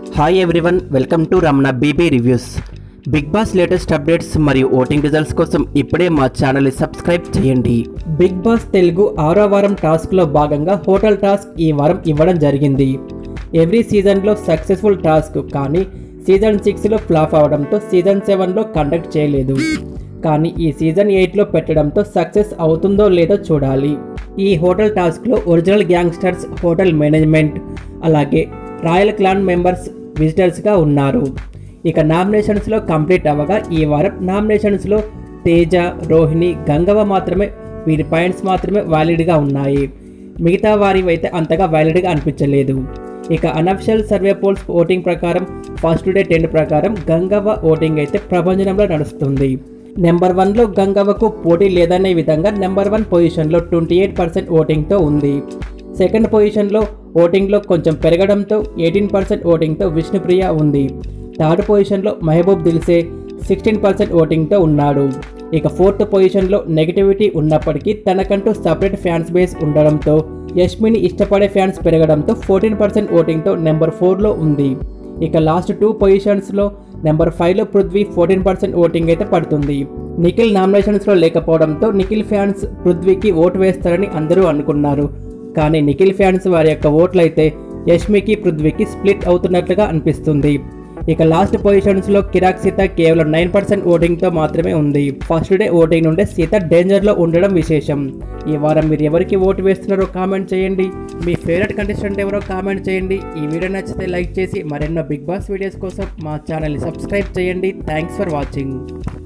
hi everyone welcome to Ramana BB reviews Bigg Boss latest updates మరియు voting results కోసం ఇప్పుడే మా ఛానల్ని సబ్స్క్రైబ్ చేయండి బిగ్ బాస్ తెలుగు ఆరో వారం టాస్క్లో భాగంగా హోటల్ టాస్క్ ఈ వారం ఇవ్వడం జరిగింది ఎవ్రీ సీజన్లో సక్సెస్ఫుల్ టాస్క్ కానీ సీజన్ సిక్స్లో ఫ్లాప్ అవడంతో సీజన్ సెవెన్లో కండక్ట్ చేయలేదు కానీ ఈ సీజన్ ఎయిట్లో పెట్టడంతో సక్సెస్ అవుతుందో లేదో చూడాలి ఈ హోటల్ టాస్క్లో ఒరిజినల్ గ్యాంగ్స్టర్స్ హోటల్ మేనేజ్మెంట్ అలాగే రాయల్ క్లాన్ మెంబర్స్ విజిటర్స్గా ఉన్నారు ఇక నామినేషన్స్లో కంప్లీట్ అవ్వగా ఈ వారం నామినేషన్స్లో తేజ రోహిణి గంగవ్వ మాత్రమే వీరి పాయింట్స్ మాత్రమే వ్యాలిడ్గా ఉన్నాయి మిగతా వారివి అయితే అంతగా వ్యాలిడ్గా అనిపించలేదు ఇక అనఫిషియల్ సర్వే పోల్స్ ఓటింగ్ ప్రకారం ఫస్ట్ డే టెన్ ప్రకారం గంగవ్వ ఓటింగ్ అయితే ప్రభంజనంలో నడుస్తుంది నెంబర్ వన్లో గంగవ్వకు పోటీ లేదనే విధంగా నెంబర్ వన్ పొజిషన్లో ట్వంటీ ఎయిట్ పర్సెంట్ ఓటింగ్తో ఉంది సెకండ్ పొజిషన్లో ఓటింగ్లో కొంచెం పెరగడంతో ఎయిటీన్ పర్సెంట్ ఓటింగ్తో విష్ణుప్రియ ఉంది థర్డ్ పొజిషన్లో మహబూబ్ దిల్సే సిక్స్టీన్ పర్సెంట్ ఓటింగ్తో ఉన్నాడు ఇక ఫోర్త్ పొజిషన్లో నెగిటివిటీ ఉన్నప్పటికీ తనకంటూ సపరేట్ ఫ్యాన్స్ బేస్ ఉండడంతో యష్మిని ఇష్టపడే ఫ్యాన్స్ పెరగడంతో ఫోర్టీన్ పర్సెంట్ ఓటింగ్తో నెంబర్ ఫోర్లో ఉంది ఇక లాస్ట్ టూ పొజిషన్స్లో నెంబర్ ఫైవ్లో పృథ్వీ ఫోర్టీన్ పర్సెంట్ ఓటింగ్ అయితే పడుతుంది నిఖిల్ నామినేషన్స్లో లేకపోవడంతో నిఖిల్ ఫ్యాన్స్ పృథ్వీకి ఓటు వేస్తారని అందరూ అనుకున్నారు కానీ నిఖిల్ ఫ్యాన్స్ వారి యొక్క ఓట్లు అయితే యష్మికి పృథ్వీకి స్ప్లిట్ అవుతున్నట్లుగా అనిపిస్తుంది ఇక లాస్ట్ పొజిషన్స్లో కిరాక్ సీత కేవలం నైన్ పర్సెంట్ ఓటింగ్తో మాత్రమే ఉంది ఫస్ట్ డే ఓటింగ్ నుండే సీత డేంజర్లో ఉండడం విశేషం ఈ వారం మీరు ఎవరికి ఓటు వేస్తున్నారో కామెంట్ చేయండి మీ ఫేవరెట్ కంటెస్టెంట్ ఎవరో కామెంట్ చేయండి ఈ వీడియో నచ్చితే లైక్ చేసి మరెన్నో బిగ్ బాస్ వీడియోస్ కోసం మా ఛానల్ని సబ్స్క్రైబ్ చేయండి థ్యాంక్స్ ఫర్ వాచింగ్